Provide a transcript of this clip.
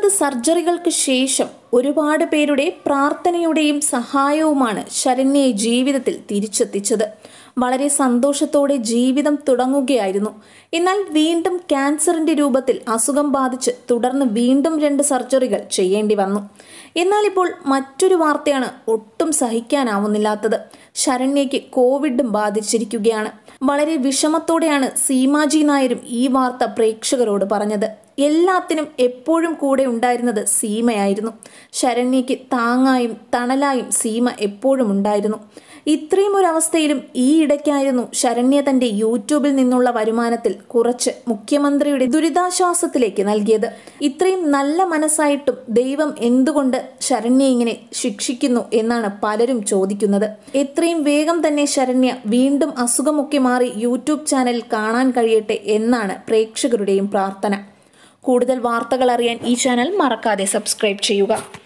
സർജറികൾക്ക് ശേഷം ഒരുപാട് പേരുടെ പ്രാർത്ഥനയുടെയും സഹായവുമാണ് ശരണ്യയെ ജീവിതത്തിൽ തിരിച്ചെത്തിച്ചത് വളരെ സന്തോഷത്തോടെ ജീവിതം തുടങ്ങുകയായിരുന്നു എന്നാൽ വീണ്ടും ക്യാൻസറിന്റെ രൂപത്തിൽ അസുഖം ബാധിച്ച് തുടർന്ന് വീണ്ടും രണ്ട് സർജറികൾ ചെയ്യേണ്ടി വന്നു എന്നാൽ ഇപ്പോൾ മറ്റൊരു വാർത്തയാണ് ഒട്ടും സഹിക്കാനാവുന്നില്ലാത്തത് ശരണ്യയ്ക്ക് കോവിഡും ബാധിച്ചിരിക്കുകയാണ് വളരെ വിഷമത്തോടെയാണ് സീമാജി നായരും ഈ വാർത്ത പ്രേക്ഷകരോട് പറഞ്ഞത് എല്ലാത്തിനും എപ്പോഴും കൂടെ ഉണ്ടായിരുന്നത് സീമയായിരുന്നു ശരണ്യയ്ക്ക് താങ്ങായും തണലായും സീമ എപ്പോഴും ഉണ്ടായിരുന്നു ഇത്രയും ഒരു അവസ്ഥയിലും ഈ ഇടയ്ക്കായിരുന്നു ശരണ്യ തന്റെ യൂട്യൂബിൽ നിന്നുള്ള വരുമാനത്തിൽ കുറച്ച് മുഖ്യമന്ത്രിയുടെ ദുരിതാശ്വാസത്തിലേക്ക് നൽകിയത് ഇത്രയും നല്ല മനസ്സായിട്ടും ദൈവം എന്തുകൊണ്ട് ശരണ്യ ഇങ്ങനെ ശിക്ഷിക്കുന്നു എന്നാണ് പലരും ചോദിക്കുന്നത് എത്രയും വേഗം തന്നെ ശരണ്യ വീണ്ടും അസുഖമൊക്കെ മാറി യൂട്യൂബ് ചാനൽ കാണാൻ കഴിയട്ടെ എന്നാണ് പ്രേക്ഷകരുടെയും പ്രാർത്ഥന കൂടുതൽ വാർത്തകൾ അറിയാൻ ഈ ചാനൽ മറക്കാതെ സബ്സ്ക്രൈബ് ചെയ്യുക